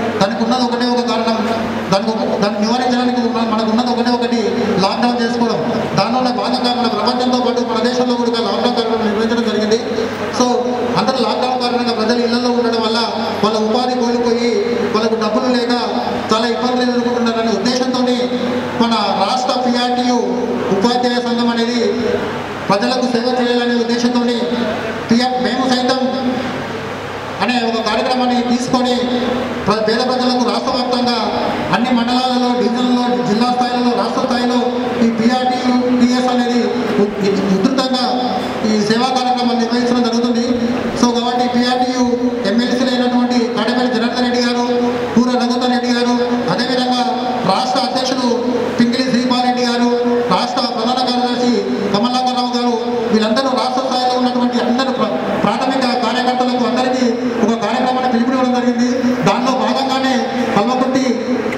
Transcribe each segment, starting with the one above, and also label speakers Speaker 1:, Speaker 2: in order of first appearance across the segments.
Speaker 1: దానికి ఉన్నది ఒకటే ఒక కారణం దానికి ఒక- దాన్ని నివారించడానికి ఉన్న- మనకు ఉన్నది ఒకటే ఒకటి లాక్డౌన్ చేసుకోవడం దానివల్ల భాగంగా మన ప్రపంచంతో పాటు మన దేశంలో కూడా లాక్డౌన్ కార్యక్రమం నిర్వహించడం జరిగింది సో అందరూ లాక్డౌన్ కారణంగా ప్రజలు ఇళ్లలో ఉండడం వల్ల వాళ్ళ ఉపాధి కోల్పోయి వాళ్ళకు డబ్బులు లేక చాలా ఇబ్బందులు ఎదుర్కొంటున్నారనే ఉద్దేశంతో మన రాష్ట్ర పిఆర్టీయు ఉపాధ్యాయ సంఘం అనేది ప్రజలకు సేవ చేయాలనే ఉద్దేశంతో పిఆర్ మేము సైతం అనే ఒక కార్యక్రమాన్ని తీసుకొని ప్ర- పేద ప్రజలకు రాష్ట్ర వ్యాప్తంగా అన్ని మండలాలలో డివిజన్లలో జిల్లా స్థాయిలో రాష్ట్ర స్థాయిలో ఈ పిఆర్టీ టిఎస్ అనేది ఉ- ఉధృతంగా ఈ సేవా కార్యక్రమాన్ని నిర్వహించడం జరుగుతుంది సో కాబట్టి పిఆర్టీయు ఎమ్మెల్సీలు అయినటువంటి కాడపల్లి జనార్దన్ రెడ్డి గారు కూర రఘుతర్ రెడ్డి గారు అదేవిధంగా రాష్ట్ర అధ్యక్షుడు పింకిలి శ్రీపాలరెడ్డి గారు రాష్ట్ర ప్రధాన కార్యదర్శి కమలాకర్రావు గారు వీళ్ళందరూ రాష్ట్ర స్థాయిలో ఉన్నటువంటి అందరూ ప్ర- ప్రాథమిక కార్యకర్తలకు అందరికీ ఒక కార్యక్రమాన్ని పిలుపునివ్వడం జరిగింది దానిలో భాగంగానే కల్వకుర్తి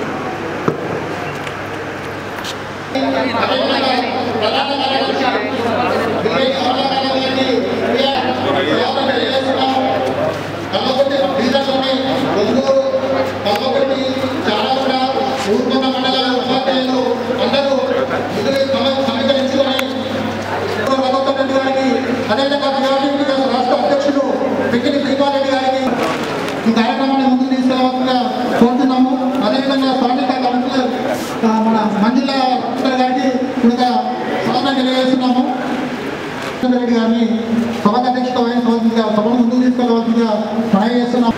Speaker 1: కల్వకుర్తి డివిజన్లోని ఒంగోలు కల్వకుర్తి చాలాగూడ ఊరుకొండ మండల ఉపాధ్యాయులు అందరూ ఇందులో సమ- సమీకరించుకొని రఘుత్వం రెడ్డి గారికి అదేవిధంగా విఆర్టీ వికాస్ రాష్ట్ర అధ్యక్షుడు పిక్కిని శ్రీపాలరెడ్డి గారికి ఈ కార్యక్రమాన్ని ముందుకు తీసుకెళ్ళవలసిందిగా కోరుతున్నాము అదేవిధంగా స్థానిక కౌన్సిలర్ ఆ, మన మంజుల కౌన్సిలర్ గారికి కూడా స్వాగతం తెలియజేస్తున్నాము రామచంద్ర రెడ్డి గారిని సభకు అధ్యక్షత వహించవలసిందిగా సభను ముందుకు తీసుకెళ్ళవలసిందిగా మనవి చేస్తున్నాం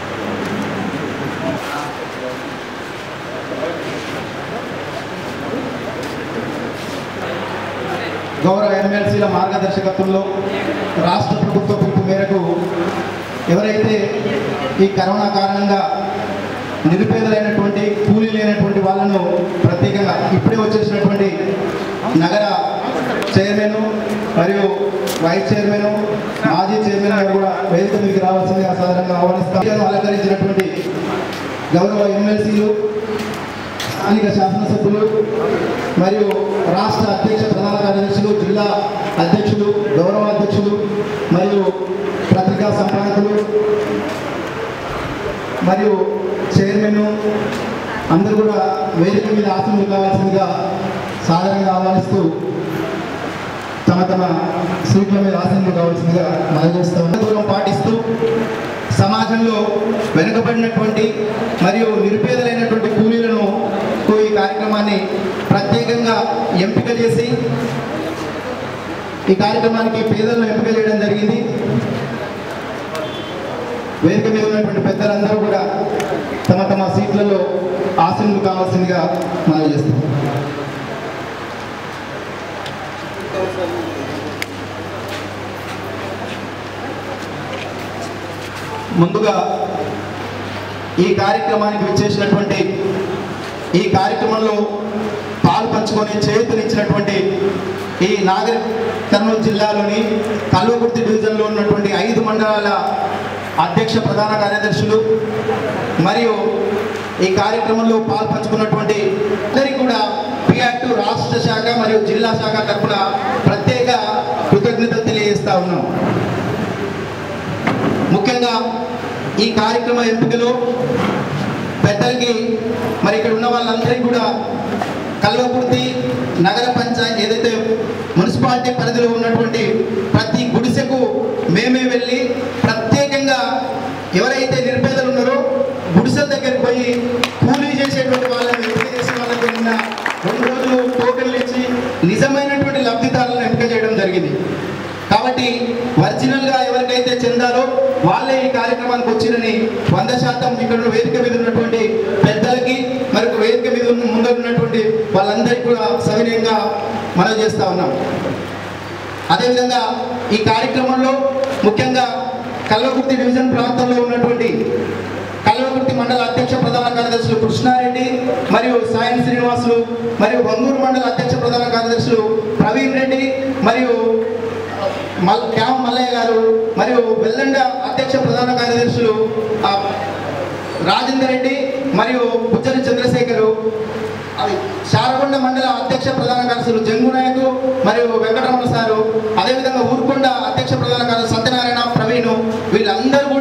Speaker 2: గౌరవ ఎమ్మెల్సీల మార్గదర్శకత్వంలో రాష్ట్ర ప్రభుత్వ పిలుపు మేరకు ఎవరైతే ఈ కరోనా కారణంగా నిరుపేదలైనటువంటి కూలీ లేనటువంటి వాళ్ళను ప్రత్యేకంగా ఇప్పుడే వచ్చేసినటువంటి నగర చైర్మన్ మరియు వైస్ చైర్మన్ మాజీ చైర్మన్ గారు కూడా వేదిక మీకు రావాల్సిందిగా సాధారణంగా ఆహ్వానిస్తాను అలంకరించినటువంటి గౌరవ ఎమ్మెల్సీలు స్థానిక శాసనసభ్యులు మరియు రాష్ట్ర అధ్యక్ష ప్రధాన కార్యదర్శులు జిల్లా అధ్యక్షులు గౌరవ అధ్యక్షులు మరియు పత్రికా సంపాదకులు మరియు చైర్మన్ అందరూ కూడా వేదిక మీద ఆసనలు కావాల్సిందిగా సాధారణంగా ఆహ్వానిస్తూ తమ తమ సీట్ల మీద ఆసనలు కావాల్సిందిగా మనం చేస్తాం దూరం పాటిస్తూ సమాజంలో వెనుకబడినటువంటి మరియు నిరుపేదలైనటువంటి కూలీలను ఈ కార్యక్రమాన్ని ప్రత్యేకంగా ఎంపిక చేసి ఈ కార్యక్రమానికి పేదలను ఎంపిక చేయడం జరిగింది వేదిక మీద ఉన్నటువంటి పెద్దలందరూ కూడా తమ తమ సీట్లలో ఆసనలు కావాల్సిందిగా మనం చేస్తాం ముందుగా ఈ కార్యక్రమానికి విచ్చేసినటువంటి ఈ కార్యక్రమంలో పాలు పంచుకొని చేతునిచ్చినటువంటి ఈ నాగర్ కర్నూలు జిల్లాలోని కల్వకుర్తి డివిజన్లో ఉన్నటువంటి ఐదు మండలాల అధ్యక్ష ప్రధాన కార్యదర్శులు మరియు ఈ కార్యక్రమంలో పాలు పంచుకున్నటువంటి అందరికీ కూడా పిఆర్టు రాష్ట్ర శాఖ మరియు జిల్లా శాఖ తరఫున ప్రత్యేక కృతజ్ఞతలు తెలియజేస్తా ఉన్నాం ముఖ్యంగా ఈ కార్యక్రమ ఎంపికలో పెద్దలకి మరి ఇక్కడ ఉన్న వాళ్ళందరికీ కూడా కల్వకుర్తి నగర పంచాయతీ ఏదైతే మున్సిపాలిటీ పరిధిలో ఉన్నటువంటి ప్రతి గుడిసెకు మేమే వెళ్ళి ప్రత్యేకంగా ఎవరైతే నిరుపేదలు ఉన్నారో గుడిసెల దగ్గరికి పోయి కూలీ చేసేటువంటి వాళ్ళని ఎంపిక చేసే వాళ్ళకి నిన్న రెండు రోజులు టోకెన్లు ఇచ్చి నిజమైనటువంటి లబ్ధిదారులను ఎంపిక చేయడం జరిగింది కాబట్టి ఒరిజినల్ గా ఎవరికైతే చెందాలో వాళ్ళే ఈ కార్యక్రమానికి వచ్చిరని వంద శాతం ఇక్కడ ఉన్న వేదిక మీద ఉన్నటువంటి పెద్దలకి మరి వేదిక మీద ఉన్న ముందర ఉన్నటువంటి వాళ్ళందరికీ కూడా సవినయంగా మనం చేస్తా ఉన్నాం అదేవిధంగా ఈ కార్యక్రమంలో ముఖ్యంగా కల్వకుర్తి డివిజన్ ప్రాంతంలో ఉన్నటువంటి కల్వకుర్తి మండల అధ్యక్ష ప్రధాన కార్యదర్శులు కృష్ణారెడ్డి మరియు సాయం శ్రీనివాసులు మరియు బంగూరు మండల అధ్యక్ష ప్రధాన కార్యదర్శులు ప్రవీణ్ రెడ్డి మరియు మల్ క్యామ మల్లయ్య గారు మరియు వెల్లండ అధ్యక్ష ప్రధాన కార్యదర్శులు ఆ, రాజేందర్ రెడ్డి మరియు బుజ్జని చంద్రశేఖరు అది శారగొండ మండల అధ్యక్ష ప్రధాన కార్యదర్శులు జంగు నాయకు మరియు వెంకటరమణ సారు అదేవిధంగా ఊరుకొండ అధ్యక్ష ప్రధాన కార్యదర్శి సత్యనారాయణ ప్రవీణ్ వీళ్ళందరూ కూడా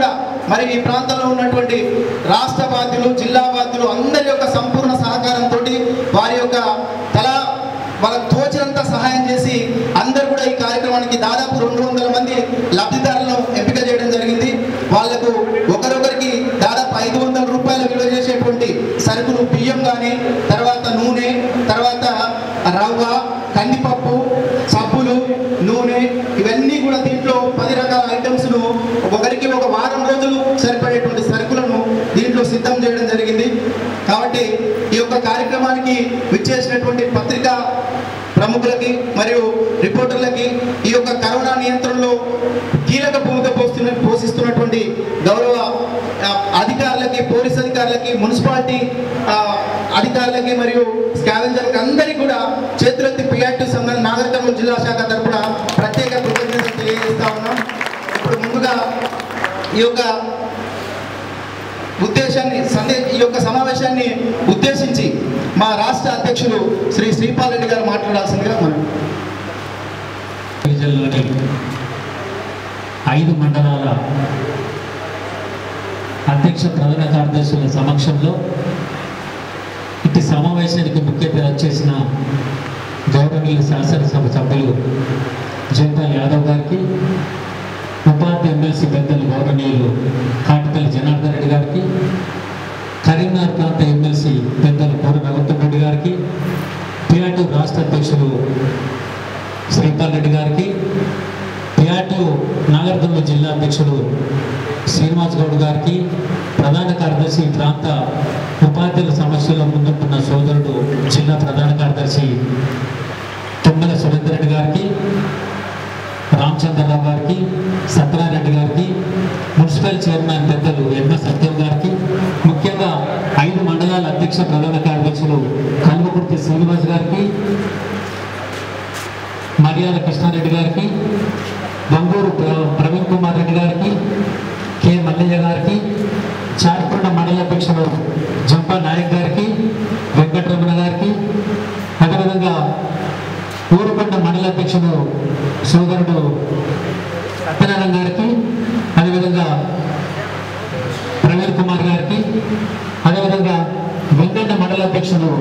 Speaker 2: మరి ఈ ప్రాంతంలో ఉన్నటువంటి రాష్ట్ర బాధ్యులు జిల్లా బాధ్యులు అందరి యొక్క సంపూర్ణ సహకారంతో వారి యొక్క తలా వాళ్ళకు తోచినంత సహాయం చేసి అందరూ కూడా ఈ కార్యక్రమానికి దాదాపు రెండు వందల మంది లబ్ధిదారులను ఎంపిక చేయడం జరిగింది వాళ్లకు ఒకరొకరికి దాదాపు ఐదు వందల రూపాయలు విలువ చేసేటువంటి సరుకులు బియ్యం కానీ తర్వాత నూనె తర్వాత రవ్వ కందిపప్పు సబ్బులు నూనె ఇవన్నీ కూడా దీంట్లో పది రకాల ఐటమ్స్ను ఒకరికి ఒక వారం రోజులు సరిపడేటువంటి సరుకులను దీంట్లో సిద్ధం చేయడం జరిగింది కాబట్టి ఈ యొక్క కార్యక్రమానికి విచ్చేసినటువంటి పత్రికా ప్రముఖులకి మరియు రిపోర్టర్లకి ఈ యొక్క కరోనా నియంత్రణలో కీలక భూమిక పోస్తున్న పోషిస్తున్నటువంటి గౌరవ ఆ, అధికారులకి పోలీస్ అధికారులకి మున్సిపాలిటీ ఆ, అధికారులకి మరియు స్కావెంజర్లకి అందరికీ కూడా చేతులెత్తి పిఆర్టీ సంఘం నాగర్ కర్నూలు జిల్లా శాఖ తరపున ప్రత్యేక కృతజ్ఞతలు తెలియజేస్తా ఉన్నాం ఇప్పుడు ముందుగా ఈ యొక్క ఉద్దేశాన్ని సందే ఈ యొక్క సమావేశాన్ని ఉద్దేశించి మా రాష్ట్ర అధ్యక్షులు శ్రీ శ్రీపాల్ రెడ్డి గారు మాట్లాడాల్సిందిగా మనం
Speaker 3: జిల్లాలోని ఐదు మండలాల అధ్యక్ష ప్రధాన కార్యదర్శుల సమక్షంలో ఇటు సమావేశానికి ముఖ్య అతిథి చేసిన గౌరవనీయ శాసనసభ సభ్యులు జయపాల్ యాదవ్ గారికి ఉపాధ్య ఎమ్మెల్సీ పెద్దలు గౌరవనీయులు కాటిపల్లి జనార్దన్ రెడ్డి గారికి కరీంనగర్ ప్రాంత ఎమ్మెల్సీ పెద్దలు పూర రఘుత్తం రెడ్డి గారికి పిఆర్టీ రాష్ట్ర అధ్యక్షులు శ్రీపాల్ రెడ్డి గారికి పిఆర్టీ నాగర్కర్నూలు జిల్లా అధ్యక్షుడు శ్రీనివాస్ గౌడ్ గారికి ప్రధాన కార్యదర్శి ఈ ప్రాంత ఉపాధ్యాయుల సమస్యల్లో ముందుంటున్న సోదరుడు జిల్లా ప్రధాన కార్యదర్శి తుమ్మల సురేందర్ రెడ్డి గారికి రామచంద్రరావు గారికి సత్యనారాయణ గారికి మున్సిపల్ చైర్మన్ పెద్దలు ఎంఎస్ సత్యం గారికి ముఖ్యంగా ఐదు మండలాల అధ్యక్ష ప్రధాన కార్యదర్శులు కల్వకుర్తి శ్రీనివాస్ గారికి మర్యాద కృష్ణారెడ్డి గారికి గంగూరు ప్ర- ప్రవీణ్ కుమార్ రెడ్డి గారికి కె మల్లయ్య గారికి చార్కొండ మండల అధ్యక్షుడు జంపా నాయక్ గారికి వెంకటరమణ గారికి అదేవిధంగా ఊరుకొండ మండల అధ్యక్షుడు సోదరుడు సత్యనారాయణ గారికి అదేవిధంగా ప్రవీణ్ కుమార్ గారికి అదేవిధంగా వెంకట మండల అధ్యక్షుడు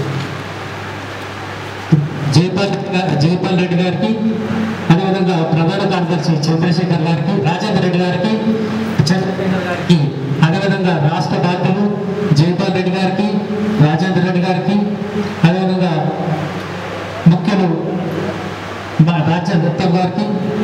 Speaker 3: జైపాల్ గా- జైపాల్ రెడ్డి గారికి అదేవిధంగా ప్రధాన కార్యదర్శి చంద్రశేఖర్ గారికి రాజేంద్ర రెడ్డి గారికి చంద్రశేఖర్ గారికి అదేవిధంగా రాష్ట్ర బాధ్యులు జైపాల్ రెడ్డి గారికి రాజేంద్ర రెడ్డి గారికి అదేవిధంగా ముఖ్యులు మా రాజ్య దత్తం గారికి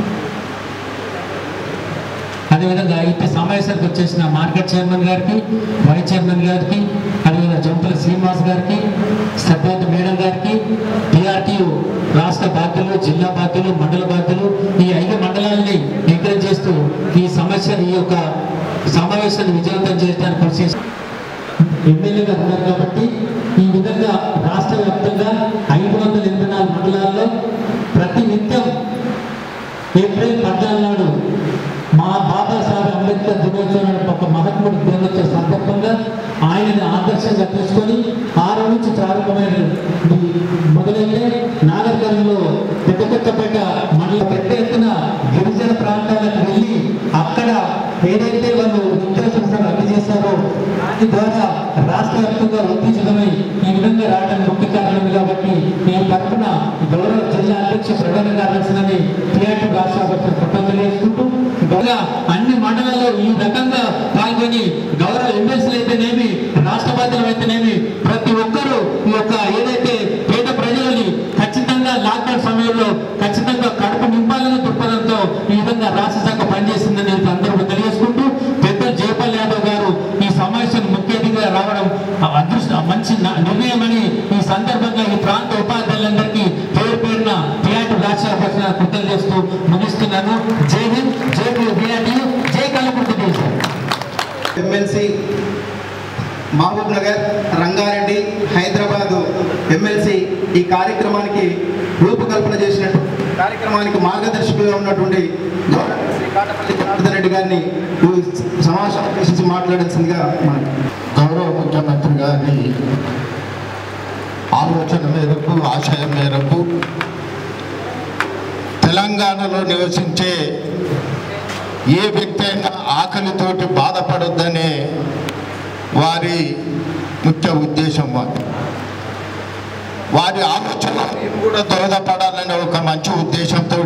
Speaker 3: అదేవిధంగా ఇటు సమావేశానికి వచ్చేసిన మార్కెట్ చైర్మన్ గారికి వైస్ చైర్మన్ గారికి అదేవిధంగా జంపల శ్రీనివాస్ గారికి సభ్యత మేడం గారికి టీఆర్టీయు రాష్ట్ర బాధ్యులు జిల్లా బాధ్యులు మండల బాధ్యులు ఈ ఐదు మండలాలని ఎంకరేజ్ చేస్తూ ఈ సమస్య ఈ యొక్క సమావేశాన్ని విజయవంతం చేయడానికి కృషి చేసి ఎమ్మెల్యేగా ఉన్నారు కాబట్టి ఈ విధంగా రాష్ట్ర వ్యాప్తంగా ఐదు వందల ఎనభై నాలుగు మండలాల్లో ప్రతి నిత్యం ఏప్రిల్ పద్నాలుగు నాడు మా బాబాసాహెబ్ అంబేద్కర్ దినోత్సవం ఒక మహాత్ముడి దినోత్సవ సందర్భంగా ఆయనని ఆదర్శంగా తీసుకొని ఆరు నుంచి ప్రారంభమైన ఈ మొదలైతే నాగరికంలో పెద్ద కొత్తపేట మండల పెద్ద ఎత్తున గిరిజన ప్రాంతాలకు వెళ్ళి అక్కడ ఏదైతే వాళ్ళు నిత్యావసర అందజేశారో దాని ద్వారా రాష్ట్ర వ్యాప్తంగా ఉత్తేజితమై ఈ విధంగా రావడం ముఖ్య కారణం కాబట్టి నేను తరఫున గౌరవ జిల్లా అధ్యక్ష ప్రధాన కార్యదర్శిని టీఆర్టీ రాష్ట్ర అధ్యక్షుడు కృతజ్ఞతలు చేసుకుంటూ గౌరవ అన్ని మండలాల్లో ఈ రకంగా పాల్గొని గౌరవ ఎమ్మెల్సీలు అయితేనేమి రాష్ట్ర బాధ్యులు అయితేనేమి ప్రతి ఒక్కరూ ఈ యొక్క ఏదైతే పేద ప్రజలని ఖచ్చితంగా లాక్డౌన్ సమయంలో ఖచ్చితంగా కడుపు నింపాలని దృక్పథంతో ఈ విధంగా రాష్ట్ర శాఖ పనిచేసిందని అందరూ తెలియజేసుకుంటూ పెద్దలు జయపాల్ యాదవ్ గారు ఈ సమావేశం ముఖ్య అతిథిగా రావడం ఆ అదృష్ట మంచి న- నిర్ణయమని ఈ సందర్భంగా ఈ ప్రాంత ఉపాధ్యాయులందరికీ పేరు పేరున టీఆర్టీ రాష్ట్ర అధ్యక్షుల కృతజ్ఞతలు చేస్తూ ముగిస్తున్నాను జై హింద్ జై బీఆర్టీ జై కలపూర్తి దేశం
Speaker 2: MLC Mahabubnagar Rangareddy Hyderabad MLC ఈ కార్యక్రమానికి రూపకల్పన చేసినట్టు కార్యక్రమానికి మార్గదర్శకులుగా ఉన్నటువంటి గౌరవ శ్రీ కాటపల్లి జనార్దన్ రెడ్డి గారిని ఈ సమావేశం ఉద్దేశించి మాట్లాడాల్సిందిగా మనం
Speaker 4: గౌరవ ముఖ్యమంత్రి గారి ఆలోచన మేరకు ఆశయం మేరకు తెలంగాణలో నివసించే ఏ వ్యక్తి అయినా ఆకలితోటి బాధపడొద్దనే వారి ముఖ్య ఉద్దేశం వారి వారి ఆలోచన మేము కూడా దోహదపడాలనే ఒక మంచి ఉద్దేశంతో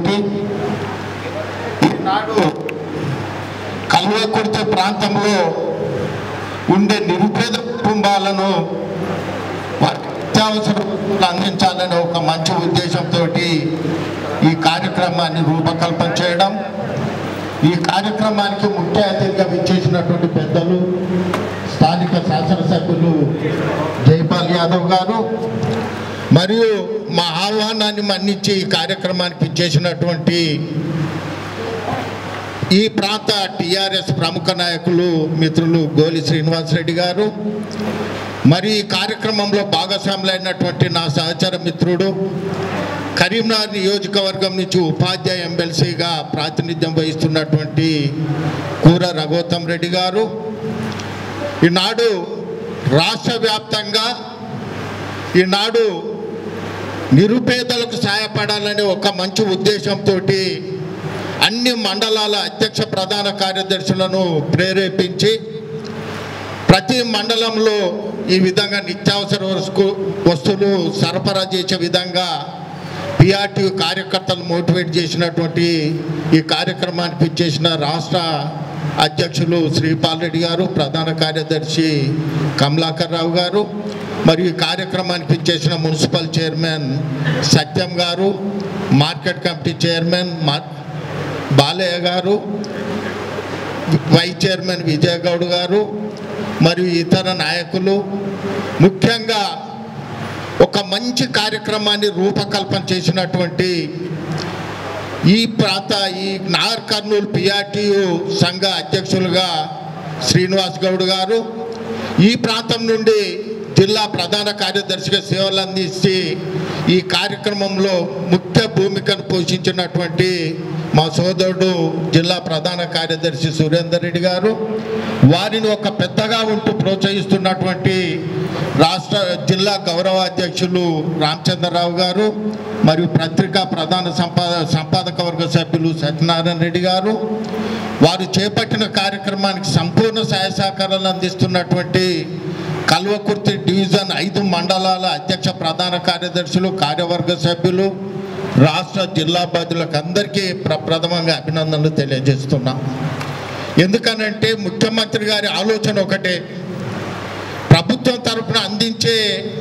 Speaker 4: ఈనాడు కల్వకుర్తి ప్రాంతంలో ఉండే నిరుపేద కుటుంబాలను వారికి అత్యవసర వస్తువులు అందించాలనే ఒక మంచి ఉద్దేశంతో ఈ కార్యక్రమాన్ని రూపకల్పన చేయడం ఈ కార్యక్రమానికి ముఖ్య అతిథిగా విచ్చేసినటువంటి పెద్దలు స్థానిక శాసనసభ్యులు జైపాల్ యాదవ్ గారు మరియు మా ఆహ్వానాన్ని మన్నించి ఈ కార్యక్రమానికి ఇచ్చేసినటువంటి ఈ ప్రాంత టిఆర్ఎస్ ప్రముఖ నాయకులు మిత్రులు గోలి శ్రీనివాసరెడ్డి గారు మరి ఈ కార్యక్రమంలో భాగస్వాములైనటువంటి నా సహచర మిత్రుడు కరీంనగర్ నియోజకవర్గం నుంచి ఉపాధ్యాయ ఎమ్మెల్సీగా ప్రాతినిధ్యం వహిస్తున్నటువంటి కూర రఘోత్తం రెడ్డి గారు ఈనాడు రాష్ట్ర వ్యాప్తంగా ఈనాడు నిరుపేదలకు సహాయపడాలనే ఒక మంచి ఉద్దేశంతో అన్ని మండలాల అధ్యక్ష ప్రధాన కార్యదర్శులను ప్రేరేపించి ప్రతి మండలంలో ఈ విధంగా నిత్యావసర వస్తు- వస్తువులు సరఫరా చేసే విధంగా పిఆర్టీ కార్యకర్తలు మోటివేట్ చేసినటువంటి ఈ కార్యక్రమానికి ఇచ్చేసిన రాష్ట్ర అధ్యక్షులు శ్రీపాల్ రెడ్డి గారు ప్రధాన కార్యదర్శి కమలాకర్ రావు గారు మరియు ఈ కార్యక్రమానికి ఇచ్చేసిన మున్సిపల్ చైర్మన్ సత్యం గారు మార్కెట్ కమిటీ చైర్మన్ మా బాలయ్య గారు వైస్ చైర్మన్ విజయ్ గౌడ్ గారు మరియు ఇతర నాయకులు ముఖ్యంగా ఒక మంచి కార్యక్రమాన్ని రూపకల్పన చేసినటువంటి ఈ ప్రాంత ఈ నాగర్ కర్నూలు పిఆర్టీయు సంఘ అధ్యక్షులుగా శ్రీనివాస్ గౌడ్ గారు ఈ ప్రాంతం నుండి జిల్లా ప్రధాన కార్యదర్శిగా సేవలు అందించి ఈ కార్యక్రమంలో ముఖ్య భూమికను పోషించినటువంటి మా సోదరుడు జిల్లా ప్రధాన కార్యదర్శి సురేందర్ రెడ్డి గారు వారిని ఒక పెద్దగా ఉంటూ ప్రోత్సహిస్తున్నటువంటి రాష్ట్ర జిల్లా గౌరవ అధ్యక్షులు రామచంద్రరావు గారు మరియు పత్రికా ప్రధాన సంపాద సంపాదక వర్గ సభ్యులు సత్యనారాయణ రెడ్డి గారు వారు చేపట్టిన కార్యక్రమానికి సంపూర్ణ సహాయ సహకారాలు అందిస్తున్నటువంటి కల్వకుర్తి డివిజన్ ఐదు మండలాల అధ్యక్ష ప్రధాన కార్యదర్శులు కార్యవర్గ సభ్యులు రాష్ట్ర జిల్లా బాధ్యులకు అందరికీ ప్రప్రథమంగా అభినందనలు తెలియజేస్తున్నా ఎందుకనంటే ముఖ్యమంత్రి గారి ఆలోచన ఒకటే ప్రభుత్వం తరపున అందించే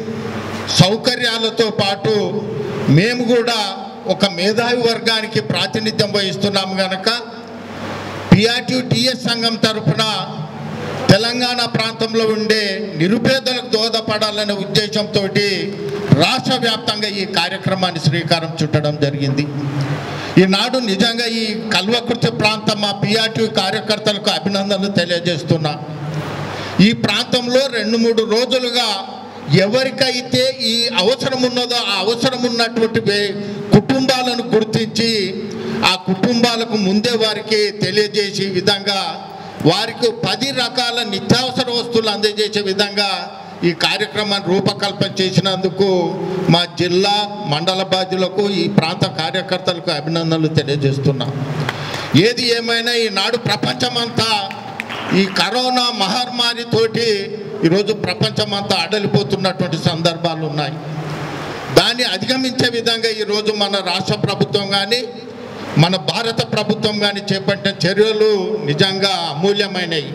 Speaker 4: సౌకర్యాలతో పాటు మేము కూడా ఒక మేధావి వర్గానికి ప్రాతినిధ్యం వహిస్తున్నాము కనుక పిఆర్టీ టిఎస్ సంఘం తరపున తెలంగాణ ప్రాంతంలో ఉండే నిరుపేదలకు దోహదపడాలనే ఉద్దేశంతో రాష్ట్ర వ్యాప్తంగా ఈ కార్యక్రమాన్ని శ్రీకారం చుట్టడం జరిగింది ఈనాడు నిజంగా ఈ కల్వకుర్తి ప్రాంతం మా పిఆర్టీ కార్యకర్తలకు అభినందనలు తెలియజేస్తున్నా ఈ ప్రాంతంలో రెండు మూడు రోజులుగా ఎవరికైతే ఈ అవసరం ఉన్నదో ఆ అవసరం ఉన్నటువంటి వే- కుటుంబాలను గుర్తించి ఆ కుటుంబాలకు ముందే వారికి తెలియజేసే విధంగా వారికి పది రకాల నిత్యావసర వస్తువులు అందజేసే విధంగా ఈ కార్యక్రమాన్ని రూపకల్పన చేసినందుకు మా జిల్లా మండల బాధ్యులకు ఈ ప్రాంత కార్యకర్తలకు అభినందనలు తెలియజేస్తున్నా ఏది ఏమైనా ఈనాడు ప్రపంచమంతా ఈ కరోనా మహమ్మారితోటి ఈరోజు ప్రపంచమంతా అడలిపోతున్నటువంటి సందర్భాలు ఉన్నాయి దాన్ని అధిగమించే విధంగా ఈరోజు మన రాష్ట్ర ప్రభుత్వం కానీ మన భారత ప్రభుత్వం కానీ చేపట్టిన చర్యలు నిజంగా అమూల్యమైనవి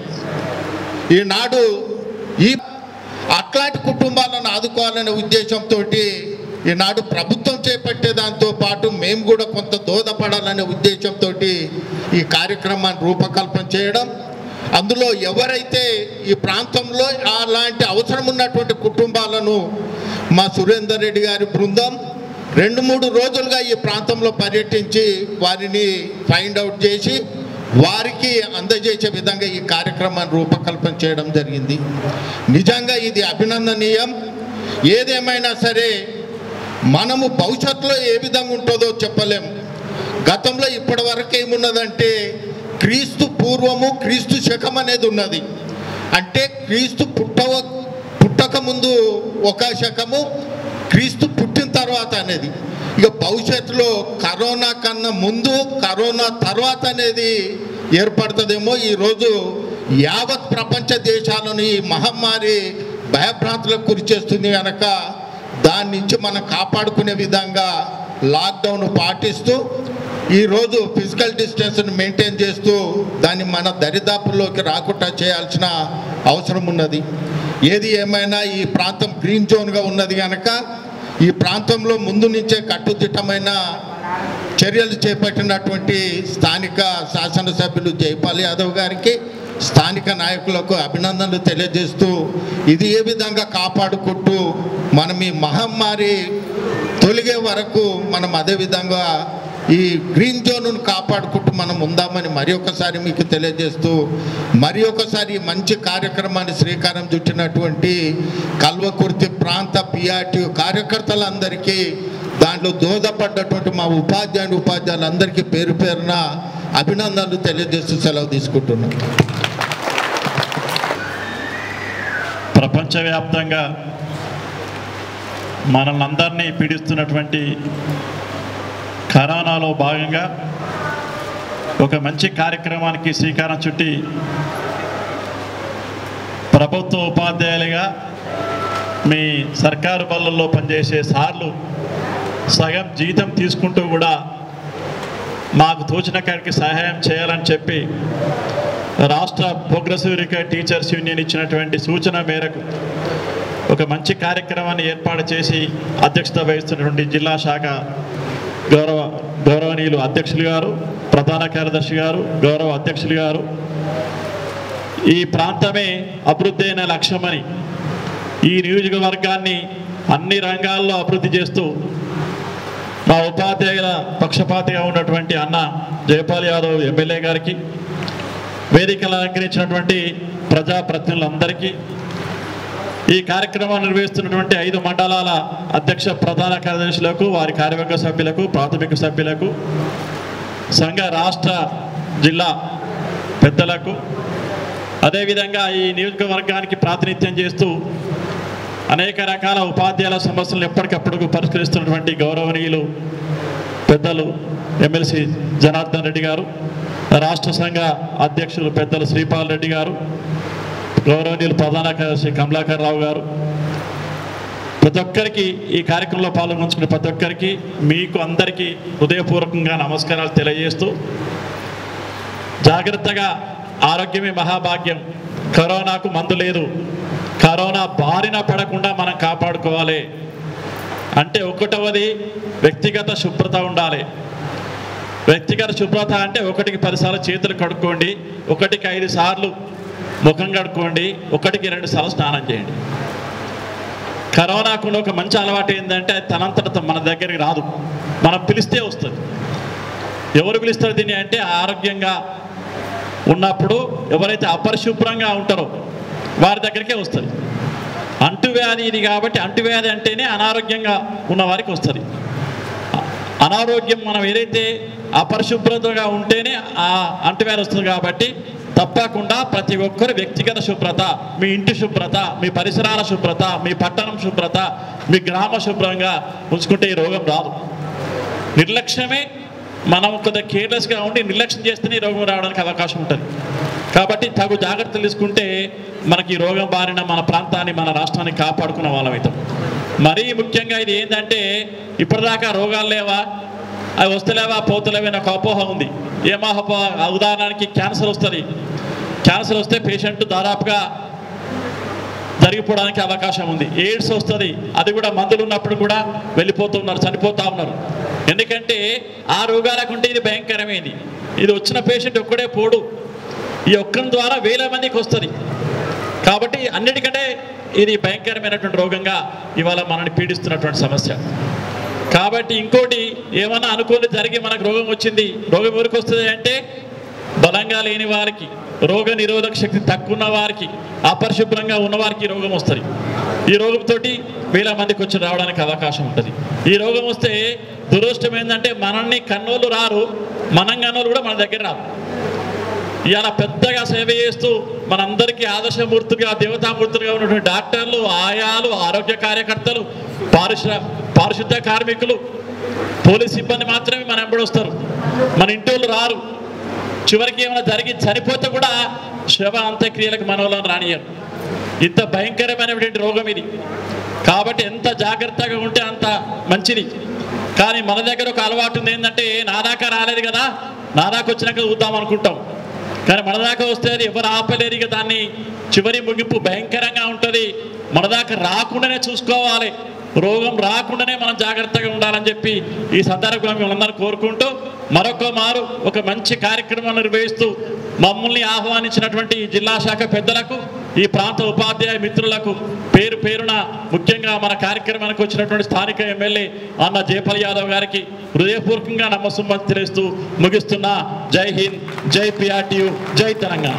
Speaker 4: ఈనాడు ఈ అట్లాంటి కుటుంబాలను ఆదుకోవాలనే ఉద్దేశంతో ఈనాడు ప్రభుత్వం చేపట్టే దాంతో పాటు మేము కూడా కొంత దోహదపడాలనే ఉద్దేశంతో ఈ కార్యక్రమాన్ని రూపకల్పన చేయడం అందులో ఎవరైతే ఈ ప్రాంతంలో అలాంటి అవసరం ఉన్నటువంటి కుటుంబాలను మా సురేందర్ రెడ్డి గారి బృందం రెండు మూడు రోజులుగా ఈ ప్రాంతంలో పర్యటించి వారిని ఫైండ్ అవుట్ చేసి వారికి అందజేసే విధంగా ఈ కార్యక్రమాన్ని రూపకల్పన చేయడం జరిగింది నిజంగా ఇది అభినందనీయం ఏదేమైనా సరే మనము భవిష్యత్తులో ఏ విధంగా ఉంటుందో చెప్పలేం గతంలో ఇప్పటి వరకు ఏమున్నదంటే క్రీస్తు పూర్వము క్రీస్తు శకం అనేది ఉన్నది అంటే క్రీస్తు పుట్టవ పుట్టక ముందు ఒక శకము క్రీస్తు పుట్టిన తర్వాత అనేది ఇక భవిష్యత్తులో కరోనా కన్నా ముందు కరోనా తర్వాత అనేది ఏర్పడుతుందేమో ఈరోజు యావత్ ప్రపంచ దేశాలను ఈ మహమ్మారి భయభ్రాంతులకు గురి చేస్తుంది కనుక దాని నుంచి మనం కాపాడుకునే విధంగా లాక్డౌన్ పాటిస్తూ ఈరోజు ఫిజికల్ డిస్టెన్స్ని మెయింటైన్ చేస్తూ దాన్ని మన దరిదాపుల్లోకి రాకుండా చేయాల్సిన అవసరం ఉన్నది ఏది ఏమైనా ఈ ప్రాంతం గ్రీన్ జోన్గా ఉన్నది కనుక ఈ ప్రాంతంలో ముందు నుంచే కట్టుదిట్టమైన చర్యలు చేపట్టినటువంటి స్థానిక శాసనసభ్యులు జైపాల్ యాదవ్ గారికి స్థానిక నాయకులకు అభినందనలు తెలియజేస్తూ ఇది ఏ విధంగా కాపాడుకుంటూ మనం ఈ మహమ్మారి తొలిగే వరకు మనం అదే విధంగా ఈ గ్రీన్ జోన్ను కాపాడుకుంటూ మనం ఉందామని మరి ఒకసారి మీకు తెలియజేస్తూ మరి ఒకసారి ఈ మంచి కార్యక్రమాన్ని శ్రీకారం చుట్టినటువంటి కల్వకుర్తి ప్రాంత పిఆర్టీ కార్యకర్తలందరికీ దాంట్లో దోహదపడ్డటువంటి మా ఉపాధ్యాయుని ఉపాధ్యాయులందరికీ పేరు పేరున అభినందనలు తెలియజేస్తూ సెలవు తీసుకుంటున్నాం
Speaker 5: ప్రపంచవ్యాప్తంగా మనల్ని అందరినీ పీడిస్తున్నటువంటి కరోనాలో భాగంగా ఒక మంచి కార్యక్రమానికి శ్రీకారం చుట్టి ప్రభుత్వ ఉపాధ్యాయులుగా మీ సర్కారు బళ్ళల్లో పనిచేసే సార్లు సగం జీతం తీసుకుంటూ కూడా మాకు తోచిన కాడికి సహాయం చేయాలని చెప్పి రాష్ట్ర ప్రోగ్రెసివ్ రికైర్ టీచర్స్ యూనియన్ ఇచ్చినటువంటి సూచన మేరకు ఒక మంచి కార్యక్రమాన్ని ఏర్పాటు చేసి అధ్యక్షత వహిస్తున్నటువంటి జిల్లా శాఖ గౌరవ గౌరవనీయులు అధ్యక్షులు గారు ప్రధాన కార్యదర్శి గారు గౌరవ అధ్యక్షులు గారు ఈ ప్రాంతమే అభివృద్ధి అయిన లక్ష్యమని ఈ నియోజకవర్గాన్ని అన్ని రంగాల్లో అభివృద్ధి చేస్తూ మా ఉపాధ్యాయుల పక్షపాతిగా ఉన్నటువంటి అన్న జయపాల్ యాదవ్ ఎమ్మెల్యే గారికి వేదికలు అలంకరించినటువంటి ప్రజాప్రతినిధులందరికీ ఈ కార్యక్రమాన్ని నిర్వహిస్తున్నటువంటి ఐదు మండలాల అధ్యక్ష ప్రధాన కార్యదర్శులకు వారి కార్యవర్గ సభ్యులకు ప్రాథమిక సభ్యులకు సంఘ రాష్ట్ర జిల్లా పెద్దలకు అదేవిధంగా ఈ నియోజకవర్గానికి ప్రాతినిధ్యం చేస్తూ అనేక రకాల ఉపాధ్యాయుల సమస్యలను ఎప్పటికప్పుడు పరిష్కరిస్తున్నటువంటి గౌరవనీయులు పెద్దలు ఎమ్మెల్సీ జనార్దన్ రెడ్డి గారు రాష్ట్ర సంఘ అధ్యక్షులు పెద్దలు శ్రీపాల్ రెడ్డి గారు గౌరవనీయులు ప్రధాన కార్యదర్శి కమలాకర్ రావు గారు ప్రతి ఒక్కరికి ఈ కార్యక్రమంలో పాల్గొంచుకునే ప్రతి ఒక్కరికి మీకు అందరికీ హృదయపూర్వకంగా నమస్కారాలు తెలియజేస్తూ జాగ్రత్తగా ఆరోగ్యమే మహాభాగ్యం కరోనాకు మందు లేదు కరోనా బారిన పడకుండా మనం కాపాడుకోవాలి అంటే ఒకటవది వ్యక్తిగత శుభ్రత ఉండాలి వ్యక్తిగత శుభ్రత అంటే ఒకటికి పదిసార్లు చేతులు కడుక్కోండి ఒకటికి ఐదు సార్లు ముఖం కడుక్కోండి ఒకటికి రెండు సార్లు స్నానం చేయండి కరోనాకు ఒక మంచి అలవాటు ఏంటంటే అది తనంతట మన దగ్గరికి రాదు మనం పిలిస్తే వస్తుంది ఎవరు పిలుస్తారు దీన్ని అంటే ఆరోగ్యంగా ఉన్నప్పుడు ఎవరైతే అపరిశుభ్రంగా ఉంటారో వారి దగ్గరికే వస్తుంది అంటువ్యాధి ఇది కాబట్టి అంటువ్యాధి అంటేనే అనారోగ్యంగా ఉన్న వారికి వస్తుంది అనారోగ్యం మనం ఏదైతే అపరిశుభ్రతగా ఉంటేనే ఆ అంటువ్యాధి వస్తుంది కాబట్టి తప్పకుండా ప్రతి ఒక్కరు వ్యక్తిగత శుభ్రత మీ ఇంటి శుభ్రత మీ పరిసరాల శుభ్రత మీ పట్టణం శుభ్రత మీ గ్రామ శుభ్రంగా ఉంచుకుంటే ఈ రోగం రాదు నిర్లక్ష్యమే మనం కొద్దిగా కేర్లెస్గా ఉండి నిర్లక్ష్యం చేస్తేనే ఈ రోగం రావడానికి అవకాశం ఉంటుంది కాబట్టి తగు జాగ్రత్తలు తీసుకుంటే మనకి ఈ రోగం బారిన మన ప్రాంతాన్ని మన రాష్ట్రాన్ని కాపాడుకున్న వాళ్ళం అవుతాం మరీ ముఖ్యంగా ఇది ఏంటంటే ఇప్పటిదాకా రోగాలు లేవా అవి వస్తలేవా పోతలేవా నాకు అపోహ ఉంది ఏమో అపోహ ఉదాహరణకి క్యాన్సర్ వస్తుంది క్యాన్సర్ వస్తే పేషెంట్ దాదాపుగా జరిగిపోవడానికి అవకాశం ఉంది ఎయిడ్స్ వస్తుంది అది కూడా మందులు ఉన్నప్పుడు కూడా వెళ్ళిపోతున్నారు చనిపోతా ఉన్నారు ఎందుకంటే ఆ రోగాలకుంటే ఇది భయంకరమైనది ఇది వచ్చిన పేషెంట్ ఒక్కడే పోడు ఈ ఒక్కరి ద్వారా వేల మందికి వస్తుంది కాబట్టి అన్నిటికంటే ఇది భయంకరమైనటువంటి రోగంగా ఇవాళ మనల్ని పీడిస్తున్నటువంటి సమస్య కాబట్టి ఇంకోటి ఏమన్నా అనుకోని జరిగి మనకు రోగం వచ్చింది రోగం ఎవరికి వస్తుంది అంటే బలంగా లేని వారికి రోగ నిరోధక శక్తి తక్కువ ఉన్న వారికి అపరిశుభ్రంగా ఉన్న వారికి ఈ రోగం వస్తుంది ఈ రోగంతో వేల మందికి వచ్చి రావడానికి అవకాశం ఉంటుంది ఈ రోగం వస్తే దురదృష్టం ఏంటంటే మనల్ని కన్నోళ్ళు రారు మనం కన్నోళ్ళు కూడా మన దగ్గర రారు ఇవాళ పెద్దగా సేవ చేస్తూ మనందరికీ ఆదర్శమూర్తులుగా దేవతామూర్తులుగా ఉన్నటువంటి డాక్టర్లు ఆయాలు ఆరోగ్య కార్యకర్తలు పారిశ్ర పారిశుద్ధ కార్మికులు పోలీస్ సిబ్బంది మాత్రమే మన వెంబడి వస్తారు మన ఇంటి వాళ్ళు రారు చివరికి ఏమైనా జరిగి చనిపోతే కూడా శవ అంత్యక్రియలకు మనవలను రానియరు ఇంత భయంకరమైనటువంటి రోగం ఇది కాబట్టి ఎంత జాగ్రత్తగా ఉంటే అంత మంచిది కానీ మన దగ్గర ఒక అలవాటు ఉంది ఏంటంటే నా దాకా రాలేదు కదా నా దాకా వచ్చినాక చూద్దాం అనుకుంటాం కానీ మన దాకా వస్తే అది ఎవరు ఆపలేరు ఇక దాన్ని చివరి ముగింపు భయంకరంగా ఉంటుంది మన దాకా రాకుండానే చూసుకోవాలి రోగం రాకుండానే మనం జాగ్రత్తగా ఉండాలని చెప్పి ఈ సందర్భంగా మిమ్మల్ని కోరుకుంటూ మరొక మారు ఒక మంచి కార్యక్రమం నిర్వహిస్తూ మమ్మల్ని ఆహ్వానించినటువంటి ఈ జిల్లా శాఖ పెద్దలకు ఈ ప్రాంత ఉపాధ్యాయ మిత్రులకు పేరు పేరున ముఖ్యంగా మన కార్యక్రమానికి వచ్చినటువంటి స్థానిక ఎమ్మెల్యే అన్న జయపాల్ యాదవ్ గారికి హృదయపూర్వకంగా నమ్మసుమ్మతి తెలియస్తూ ముగిస్తున్నా జై హింద్ జై పిఆర్టీయు జై తెలంగాణ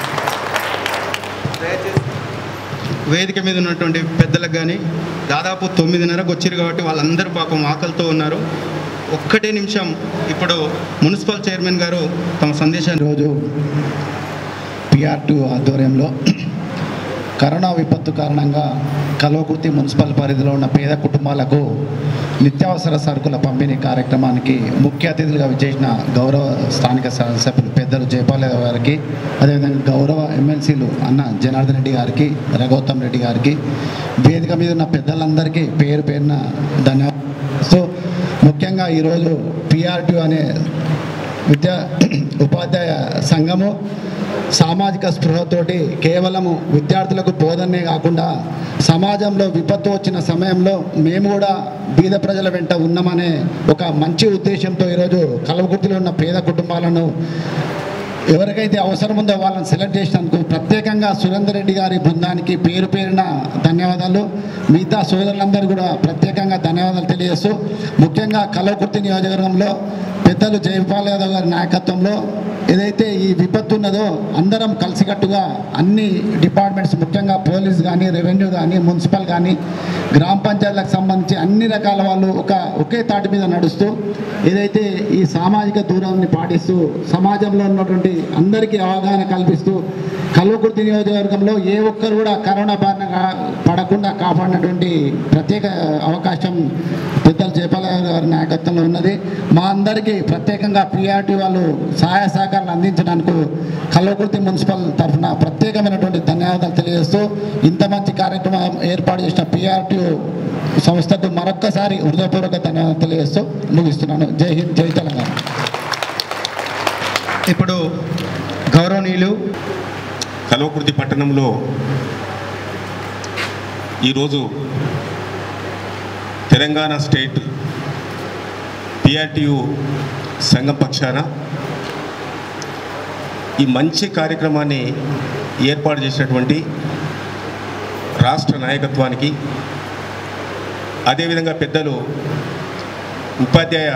Speaker 2: వేదిక మీద ఉన్నటువంటి పెద్దలకు కానీ దాదాపు తొమ్మిదిన్నరకు వచ్చారు కాబట్టి వాళ్ళందరూ పాపం ఆకలితో ఉన్నారు ఒక్కటే నిమిషం ఇప్పుడు మున్సిపల్ చైర్మన్ గారు తమ సందేశాన్ని
Speaker 6: ఈరోజు పిఆర్ టూ ఆధ్వర్యంలో కరోనా విపత్తు కారణంగా కల్వకుర్తి మున్సిపల్ పరిధిలో ఉన్న పేద కుటుంబాలకు నిత్యావసర సరుకుల పంపిణీ కార్యక్రమానికి ముఖ్య అతిథులుగా విచ్చేసిన గౌరవ స్థానిక శాసనసభ్యులు పెద్దలు జయపాల్ యాదవ్ గారికి అదేవిధంగా గౌరవ ఎమ్మెల్సీలు అన్న జనార్దన్ రెడ్డి గారికి రఘోత్తమ్ రెడ్డి గారికి వేదిక మీద ఉన్న పెద్దలందరికీ పేరు పేరున ధన్యవాదాలు సో ముఖ్యంగా ఈరోజు పిఆర్టీ అనే విద్యా ఉపాధ్యాయ సంఘము సామాజిక స్పృహతోటి కేవలము విద్యార్థులకు బోధనే కాకుండా సమాజంలో విపత్తు వచ్చిన సమయంలో మేము కూడా బీద ప్రజల వెంట ఉన్నామనే ఒక మంచి ఉద్దేశంతో ఈరోజు కలవకుర్తిలో ఉన్న పేద కుటుంబాలను ఎవరికైతే అవసరం ఉందో వాళ్ళని సెలెక్ట్ చేసినందుకు ప్రత్యేకంగా సురేందర్ రెడ్డి గారి బృందానికి పేరు పేరున ధన్యవాదాలు మిగతా సోదరులందరూ కూడా ప్రత్యేకంగా ధన్యవాదాలు తెలియజేస్తూ ముఖ్యంగా కలవకుర్తి నియోజకవర్గంలో పెద్దలు జయపాల్ యాదవ్ గారి నాయకత్వంలో ఏదైతే ఈ విపత్తు ఉన్నదో అందరం కలిసికట్టుగా అన్ని డిపార్ట్మెంట్స్ ముఖ్యంగా పోలీస్ కానీ రెవెన్యూ కానీ మున్సిపల్ కానీ గ్రామ పంచాయతీలకు సంబంధించి అన్ని రకాల వాళ్ళు ఒక ఒకే తాటి మీద నడుస్తూ ఏదైతే ఈ సామాజిక దూరాన్ని పాటిస్తూ సమాజంలో ఉన్నటువంటి అందరికీ అవగాహన కల్పిస్తూ కల్వకుర్తి నియోజకవర్గంలో ఏ ఒక్కరు కూడా కరోనా బారిన కా- పడకుండా కాపాడినటువంటి ప్రత్యేక అవకాశం పెద్దలు జయపాల గారి నాయకత్వంలో ఉన్నది మా అందరికీ ప్రత్యేకంగా పిఆర్టీ వాళ్ళు సహాయ సహకారాలు అందించడానికి కల్వకుర్తి మున్సిపల్ తరఫున ప్రత్యేకమైనటువంటి ధన్యవాదాలు తెలియజేస్తూ ఇంత మంచి కార్యక్రమం ఏర్పాటు చేసిన పిఆర్టీ సంస్థకు మరొక్కసారి హృదయపూర్వక ధన్యవాదాలు తెలియజేస్తూ ముగిస్తున్నాను జై హింద్ జై తెలంగాణ
Speaker 2: ఇప్పుడు గౌరవనీయులు
Speaker 7: కల్వకుర్తి పట్టణంలో ఈరోజు తెలంగాణ స్టేట్ పిఆర్టీయు సంఘం పక్షాన ఈ మంచి కార్యక్రమాన్ని ఏర్పాటు చేసినటువంటి రాష్ట్ర నాయకత్వానికి అదేవిధంగా పెద్దలు ఉపాధ్యాయ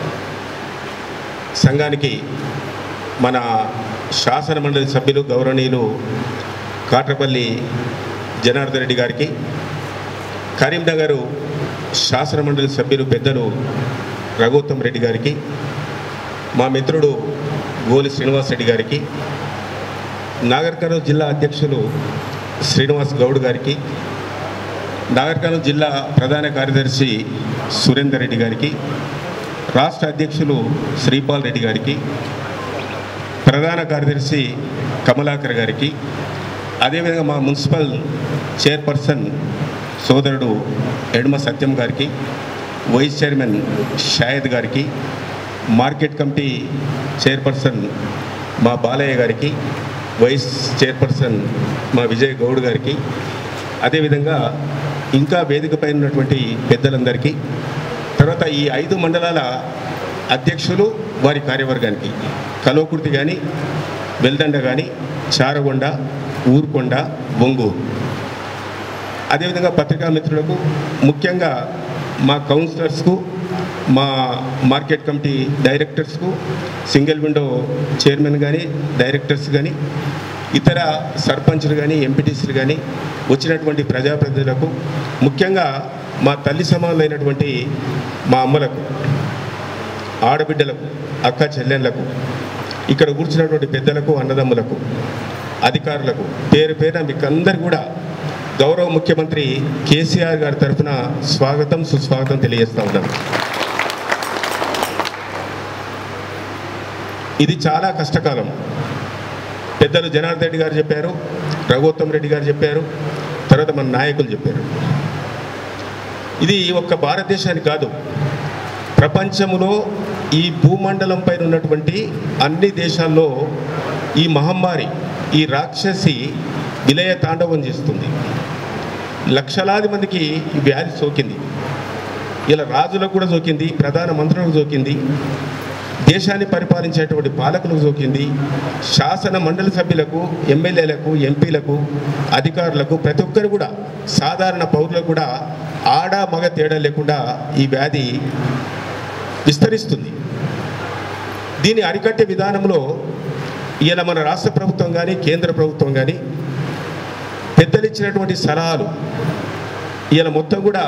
Speaker 7: సంఘానికి మన శాసన మండలి సభ్యులు గౌరవనీయులు కాట్రపల్లి జనార్దన్ రెడ్డి గారికి కరీంనగర్ శాసన మండలి సభ్యులు పెద్దలు రఘుత్తమ్ రెడ్డి గారికి మా మిత్రుడు గోలి శ్రీనివాస్ రెడ్డి గారికి నాగర్ కర్నూలు జిల్లా అధ్యక్షులు శ్రీనివాస్ గౌడ్ గారికి నాగర్ కర్నూలు జిల్లా ప్రధాన కార్యదర్శి సురేందర్ రెడ్డి గారికి రాష్ట్ర అధ్యక్షులు శ్రీపాల్ రెడ్డి గారికి ప్రధాన కార్యదర్శి కమలాకర్ గారికి అదేవిధంగా మా మున్సిపల్ చైర్పర్సన్ సోదరుడు ఎడమ సత్యం గారికి వైస్ చైర్మన్ షాయద్ గారికి మార్కెట్ కమిటీ చైర్పర్సన్ మా బాలయ్య గారికి వైస్ చైర్పర్సన్ మా విజయ్ గౌడ్ గారికి అదేవిధంగా ఇంకా వేదికపై ఉన్నటువంటి పెద్దలందరికీ తర్వాత ఈ ఐదు మండలాల అధ్యక్షులు వారి కార్యవర్గానికి కలోకుర్తి కానీ వెల్దండ కానీ చారగొండ ఊరుకొండ ఒంగూరు అదేవిధంగా పత్రికా మిత్రులకు ముఖ్యంగా మా కౌన్సిలర్స్కు మా మార్కెట్ కమిటీ డైరెక్టర్స్కు సింగిల్ విండో చైర్మన్ కానీ డైరెక్టర్స్ కానీ ఇతర సర్పంచ్లు కానీ ఎంపీటీసీలు కానీ వచ్చినటువంటి ప్రజాప్రతినిధులకు ముఖ్యంగా మా తల్లి సమానులైనటువంటి మా అమ్మలకు ఆడబిడ్డలకు అక్క చెల్లెళ్ళకు ఇక్కడ కూర్చున్నటువంటి పెద్దలకు అన్నదమ్ములకు అధికారులకు పేరు పేరున మీకు అందరు కూడా గౌరవ ముఖ్యమంత్రి కేసీఆర్ గారి తరఫున స్వాగతం సుస్వాగతం తెలియజేస్తా ఉన్నాను ఇది చాలా కష్టకాలం పెద్దలు జనార్దన్ రెడ్డి గారు చెప్పారు రఘుత్తం రెడ్డి గారు చెప్పారు తర్వాత మన నాయకులు చెప్పారు ఇది ఒక్క భారతదేశానికి కాదు ప్రపంచంలో ఈ భూమండలం పైన ఉన్నటువంటి అన్ని దేశాల్లో ఈ మహమ్మారి ఈ రాక్షసి విలయ తాండవం చేస్తుంది లక్షలాది మందికి ఈ వ్యాధి సోకింది ఇలా రాజులకు కూడా సోకింది ప్రధాన మంత్రులకు సోకింది దేశాన్ని పరిపాలించేటువంటి పాలకులకు సోకింది శాసన మండలి సభ్యులకు ఎమ్మెల్యేలకు ఎంపీలకు అధికారులకు ప్రతి ఒక్కరు కూడా సాధారణ పౌరులకు కూడా ఆడ మగ తేడా లేకుండా ఈ వ్యాధి విస్తరిస్తుంది దీన్ని అరికట్టే విధానంలో ఇలా మన రాష్ట్ర ప్రభుత్వం కానీ కేంద్ర ప్రభుత్వం కానీ పెద్దలు ఇచ్చినటువంటి సలహాలు ఇలా మొత్తం కూడా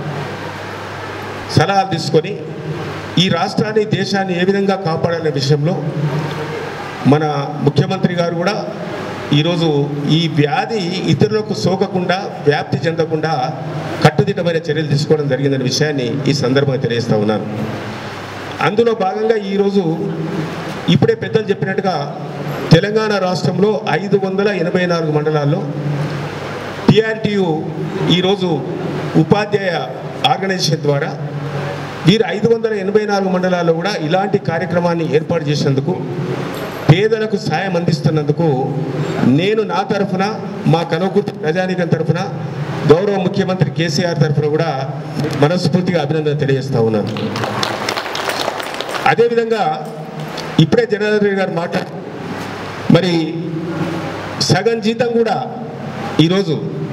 Speaker 7: సలహాలు తీసుకొని ఈ రాష్ట్రాన్ని దేశాన్ని ఏ విధంగా కాపాడాలనే విషయంలో మన ముఖ్యమంత్రి గారు కూడా ఈరోజు ఈ వ్యాధి ఇతరులకు సోకకుండా వ్యాప్తి చెందకుండా కట్టుదిట్టమైన చర్యలు తీసుకోవడం జరిగిందనే విషయాన్ని ఈ సందర్భంగా తెలియజేస్తా ఉన్నాను అందులో భాగంగా ఈరోజు ఇప్పుడే పెద్దలు చెప్పినట్టుగా తెలంగాణ రాష్ట్రంలో ఐదు వందల ఎనభై నాలుగు మండలాల్లో టిఆర్టీయు ఈరోజు ఉపాధ్యాయ ఆర్గనైజేషన్ ద్వారా వీరు ఐదు వందల ఎనభై నాలుగు మండలాల్లో కూడా ఇలాంటి కార్యక్రమాన్ని ఏర్పాటు చేసినందుకు పేదలకు సాయం అందిస్తున్నందుకు నేను నా తరఫున మా కనవకుర్తి ప్రజానీకం తరఫున గౌరవ ముఖ్యమంత్రి కేసీఆర్ తరఫున కూడా మనస్ఫూర్తిగా అభినందన తెలియజేస్తా ఉన్నాను అదేవిధంగా ఇప్పుడే జనార్దన్ రెడ్డి గారు మాట్లాడు మరి సగం జీతం కూడా ఈరోజు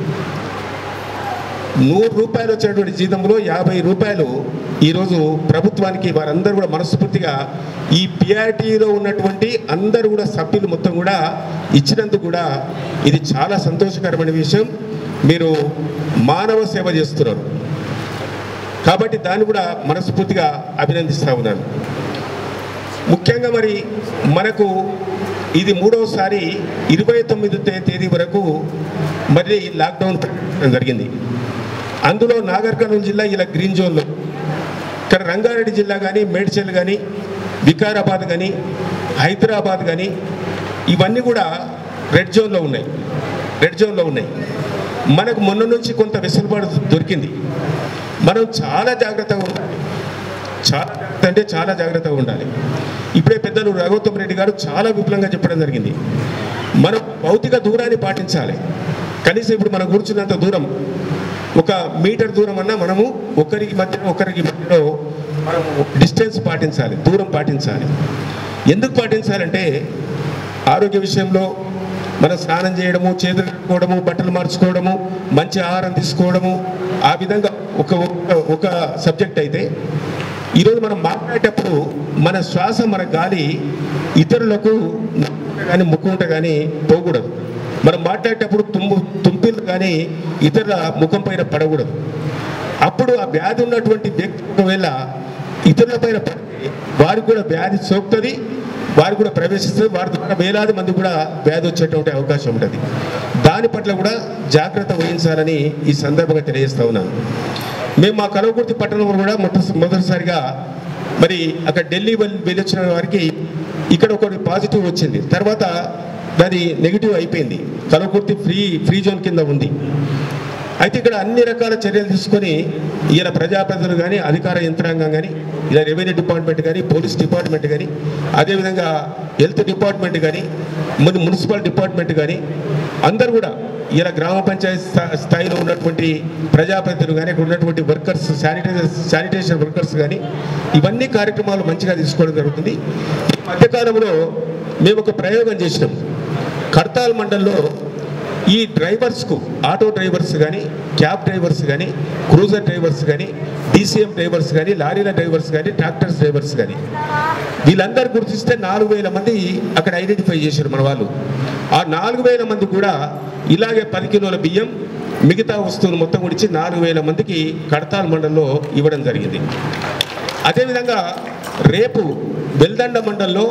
Speaker 7: నూరు రూపాయలు వచ్చేటువంటి జీతంలో యాభై రూపాయలు ఈరోజు ప్రభుత్వానికి వారందరూ కూడా మనస్ఫూర్తిగా ఈ పిఆర్టీలో ఉన్నటువంటి అందరూ కూడా సభ్యులు మొత్తం కూడా ఇచ్చినందుకు కూడా ఇది చాలా సంతోషకరమైన విషయం మీరు మానవ సేవ చేస్తున్నారు కాబట్టి దాన్ని కూడా మనస్ఫూర్తిగా అభినందిస్తా ఉన్నాను ముఖ్యంగా మరి మనకు ఇది మూడవసారి ఇరవై తొమ్మిది తే- తేదీ వరకు మళ్ళీ లాక్డౌన్ పెట్టడం జరిగింది అందులో నాగర్ కర్నూలు జిల్లా ఇలా గ్రీన్ జోన్లో ఇక్కడ రంగారెడ్డి జిల్లా కానీ మేడ్చల్ కానీ వికారాబాద్ కానీ హైదరాబాద్ కానీ ఇవన్నీ కూడా రెడ్ జోన్లో ఉన్నాయి రెడ్ జోన్లో ఉన్నాయి మనకు మొన్న నుంచి కొంత వెసులుబాటు దొరికింది మనం చాలా జాగ్రత్తగా ఉండాలి చాలా జాగ్రత్త అంటే చాలా జాగ్రత్తగా ఉండాలి ఇప్పుడే పెద్దలు రఘుత్తం రెడ్డి గారు చాలా విపులంగా చెప్పడం జరిగింది మనం భౌతిక దూరాన్ని పాటించాలి కనీసం ఇప్పుడు మనం కూర్చున్నంత దూరం ఒక మీటర్ దూరం అన్నా మనము ఒకరికి మధ్య ఒకరికి మధ్యలో మనము డిస్టెన్స్ పాటించాలి దూరం పాటించాలి ఎందుకు పాటించాలంటే ఆరోగ్య విషయంలో మనం స్నానం చేయడము చేతులు కట్టుకోవడము బట్టలు మార్చుకోవడము మంచి ఆహారం తీసుకోవడము ఆ విధంగా ఒక ఒక- ఒక సబ్జెక్ట్ అయితే ఈరోజు మనం మాట్లాడేటప్పుడు మన శ్వాస మన గాలి ఇతరులకు కానీ ముక్కుంట కానీ పోకూడదు మనం మాట్లాడేటప్పుడు తుమ్ము తుంపిలు కానీ ఇతరుల ముఖం పైన పడకూడదు అప్పుడు ఆ వ్యాధి ఉన్నటువంటి వ్యక్తి ఒకవేళ ఇతరుల పైన పడితే వారికి కూడా వ్యాధి సోకుతుంది వారికి కూడా ప్రవేశిస్తుంది వారి ద్వారా వేలాది మంది కూడా వ్యాధి వచ్చేటువంటి అవకాశం ఉంటుంది దాని పట్ల కూడా జాగ్రత్త వహించాలని ఈ సందర్భంగా తెలియజేస్తా ఉన్నాను మేము మా కలవకుర్తి పట్టణంలో కూడా మొట్ట మొదటిసారిగా మరి అక్కడ ఢిల్లీ వెళ్ళి వెళ్ళొచ్చిన వారికి ఇక్కడ ఒకటి పాజిటివ్ వచ్చింది తర్వాత దాని నెగిటివ్ అయిపోయింది కలవకుర్తి ఫ్రీ ఫ్రీ జోన్ కింద ఉంది అయితే ఇక్కడ అన్ని రకాల చర్యలు తీసుకొని ఈయన ప్రజాప్రతినిధులు కానీ అధికార యంత్రాంగం కానీ ఇలా రెవెన్యూ డిపార్ట్మెంట్ కానీ పోలీస్ డిపార్ట్మెంట్ కానీ అదేవిధంగా హెల్త్ డిపార్ట్మెంట్ కానీ మున్ మున్సిపల్ డిపార్ట్మెంట్ కానీ అందరూ కూడా ఇలా గ్రామ పంచాయతీ స్థా- స్థాయిలో ఉన్నటువంటి ప్రజాప్రతినిధులు కానీ ఇక్కడ ఉన్నటువంటి వర్కర్స్ శానిటైజర్ శానిటేషన్ వర్కర్స్ కానీ ఇవన్నీ కార్యక్రమాలు మంచిగా తీసుకోవడం జరుగుతుంది ఈ మధ్యకాలంలో మేము ఒక ప్రయోగం చేసినాం కర్తాల్ మండల్లో ఈ డ్రైవర్స్కు ఆటో డ్రైవర్స్ కానీ క్యాబ్ డ్రైవర్స్ కానీ క్రూజర్ డ్రైవర్స్ కానీ డీసీఎం డ్రైవర్స్ కానీ లారీల డ్రైవర్స్ కానీ ట్రాక్టర్స్ డ్రైవర్స్ కానీ వీళ్ళందరూ గుర్తిస్తే నాలుగు వేల మంది అక్కడ ఐడెంటిఫై చేశారు మన వాళ్ళు ఆ నాలుగు వేల మంది కూడా ఇలాగే పది కిలోల బియ్యం మిగతా వస్తువులు మొత్తం గురించి నాలుగు వేల మందికి కడతాల్ మండలంలో ఇవ్వడం జరిగింది అదేవిధంగా రేపు బెల్దండ మండల్లో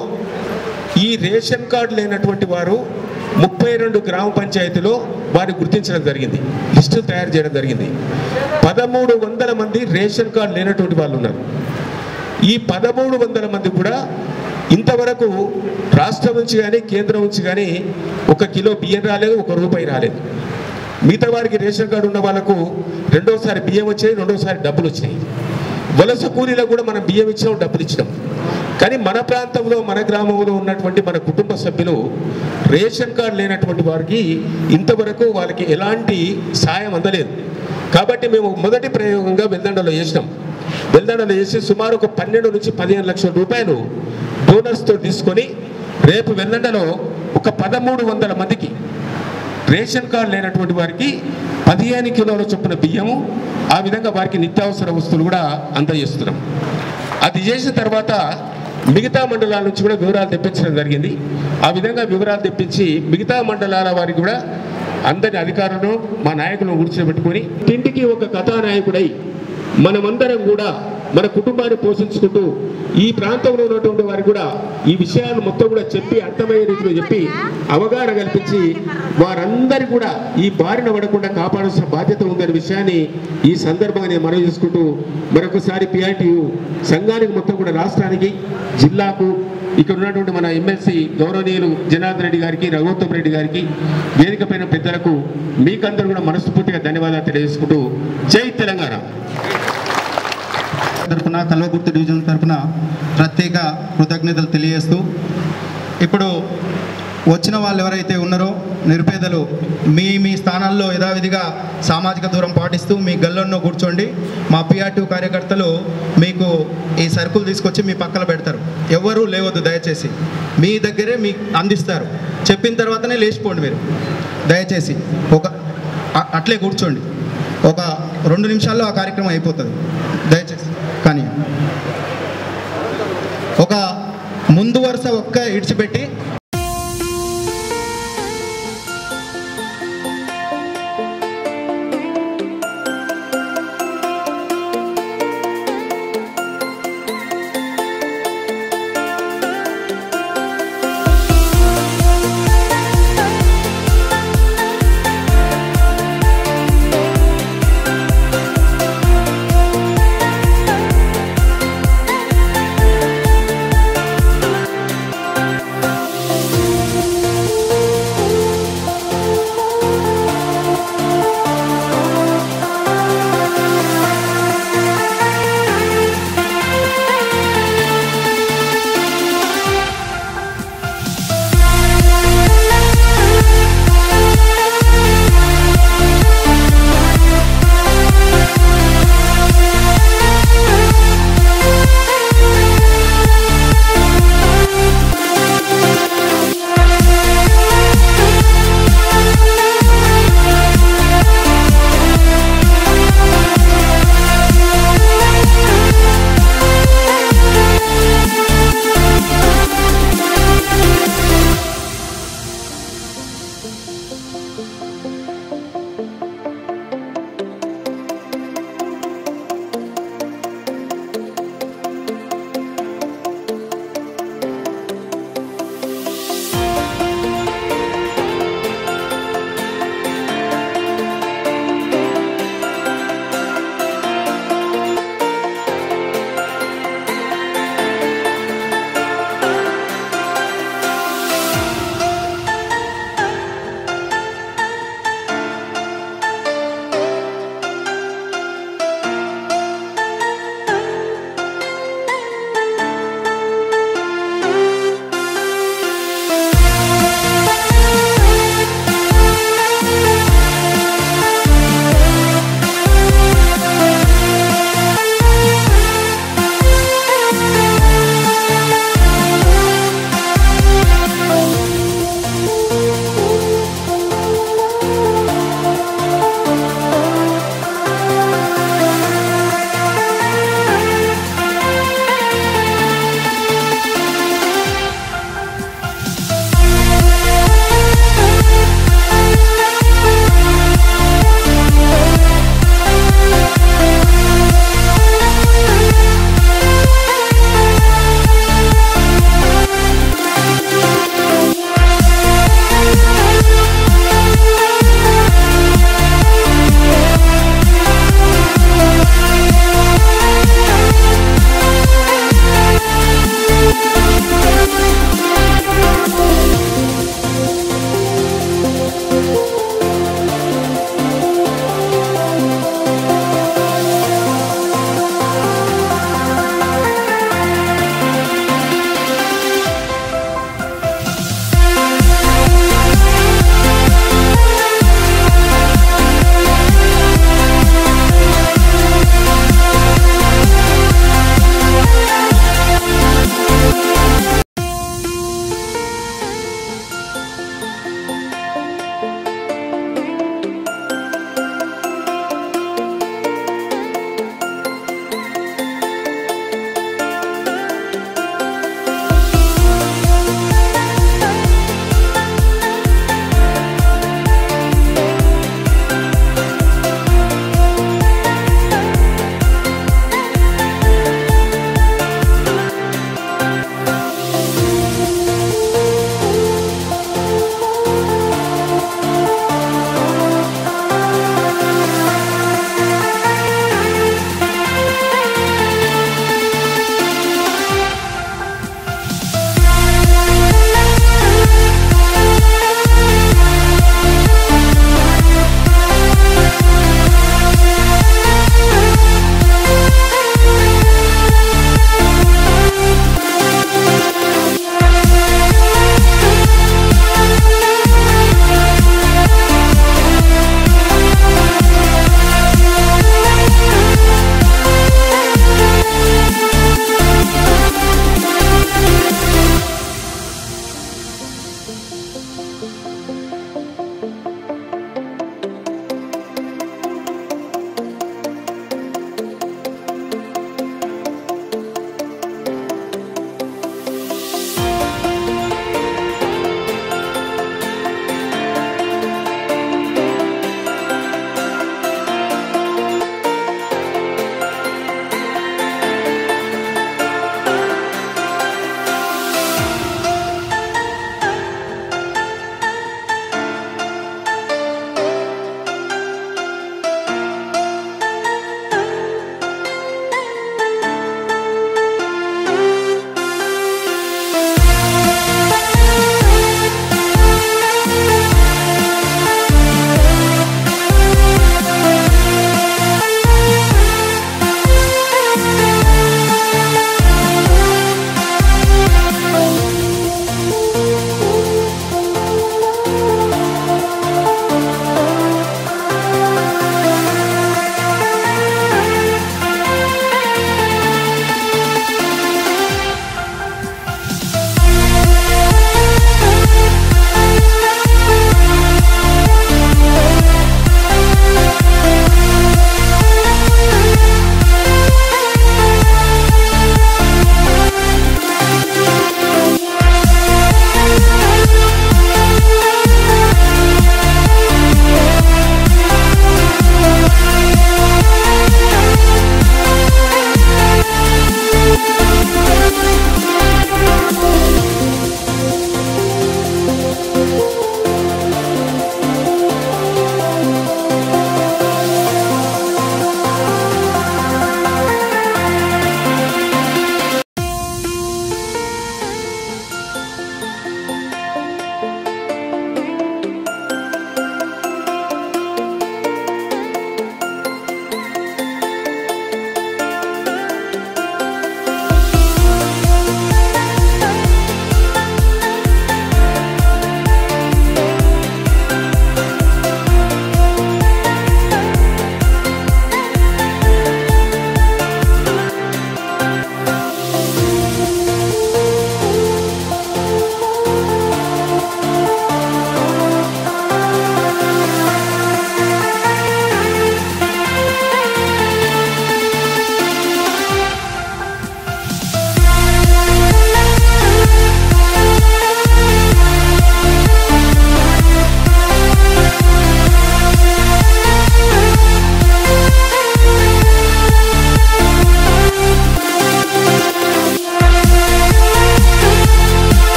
Speaker 7: ఈ రేషన్ కార్డు లేనటువంటి వారు ముప్పై రెండు గ్రామ పంచాయతీలో వారిని గుర్తించడం జరిగింది లిస్టు తయారు చేయడం జరిగింది పదమూడు వందల మంది రేషన్ కార్డు లేనటువంటి వాళ్ళు ఉన్నారు ఈ పదమూడు వందల మంది కూడా ఇంతవరకు రాష్ట్రం నుంచి కానీ కేంద్రం నుంచి కానీ ఒక కిలో బియ్యం రాలేదు ఒక రూపాయి రాలేదు మిగతా వారికి రేషన్ కార్డు ఉన్న వాళ్ళకు రెండోసారి బియ్యం వచ్చాయి రెండోసారి డబ్బులు వచ్చినాయి వలస కూలీలకు కూడా మనం బియ్యం ఇచ్చినాం డబ్బులు ఇచ్చినాం కానీ మన ప్రాంతంలో మన గ్రామంలో ఉన్నటువంటి మన కుటుంబ సభ్యులు రేషన్ కార్డు లేనటువంటి వారికి ఇంతవరకు వాళ్ళకి ఎలాంటి సాయం అందలేదు కాబట్టి మేము మొదటి ప్రయోగంగా వెల్దండలో చేసినాం వెల్దండలో చేసి సుమారు ఒక పన్నెండు నుంచి పదిహేను లక్షల రూపాయలు డోనర్స్తో తీసుకొని రేపు వెల్దండలో ఒక పదమూడు వందల మందికి రేషన్ కార్డు లేనటువంటి వారికి పదిహేను కిలోల చొప్పున బియ్యము ఆ విధంగా వారికి నిత్యావసర వస్తువులు కూడా అందజేస్తున్నాం అది చేసిన తర్వాత మిగతా మండలాల నుంచి కూడా వివరాలు తెప్పించడం జరిగింది ఆ విధంగా వివరాలు తెప్పించి మిగతా మండలాల వారికి కూడా అందరి అధికారులను మా నాయకులను కూర్చోబెట్టుకొని ఇంటికి ఒక కథానాయకుడై మనమందరం కూడా మన కుటుంబాన్ని పోషించుకుంటూ ఈ ప్రాంతంలో ఉన్నటువంటి వారికి కూడా ఈ విషయాలు మొత్తం కూడా చెప్పి అర్థమయ్యే రీతిలో చెప్పి అవగాహన కల్పించి వారందరి కూడా ఈ బారిన పడకుండా కాపాడాల్సిన బాధ్యత ఉందనే విషయాన్ని ఈ సందర్భంగా నేను మనవి చేసుకుంటూ మరొకసారి పిఐటియు సంఘానికి మొత్తం కూడా రాష్ట్రానికి జిల్లాకు ఇక్కడ ఉన్నటువంటి మన ఎమ్మెల్సీ గౌరవనీయులు జనార్దన్ రెడ్డి గారికి రఘుత్తం రెడ్డి గారికి వేదిక పైన పెద్దలకు మీకందరూ కూడా మనస్ఫూర్తిగా ధన్యవాదాలు తెలియజేసుకుంటూ జై తెలంగాణ
Speaker 2: తరఫున కల్వకుర్తి డివిజన్ తరఫున ప్రత్యేక కృతజ్ఞతలు తెలియజేస్తూ ఇప్పుడు వచ్చిన వాళ్ళు ఎవరైతే ఉన్నారో నిరుపేదలు మీ మీ స్థానాల్లో యథావిధిగా సామాజిక దూరం పాటిస్తూ మీ గల్లంలో కూర్చోండి మా పిఆర్టీ కార్యకర్తలు మీకు ఈ సరుకులు తీసుకొచ్చి మీ పక్కన పెడతారు ఎవరు లేవద్దు దయచేసి మీ దగ్గరే మీకు అందిస్తారు చెప్పిన తర్వాతనే లేచిపోండి మీరు దయచేసి ఒక అ- అట్లే కూర్చోండి ఒక రెండు నిమిషాల్లో ఆ కార్యక్రమం అయిపోతుంది దయచేసి కానీ ఒక ముందు వరుస ఒక్క ఇడిచిపెట్టి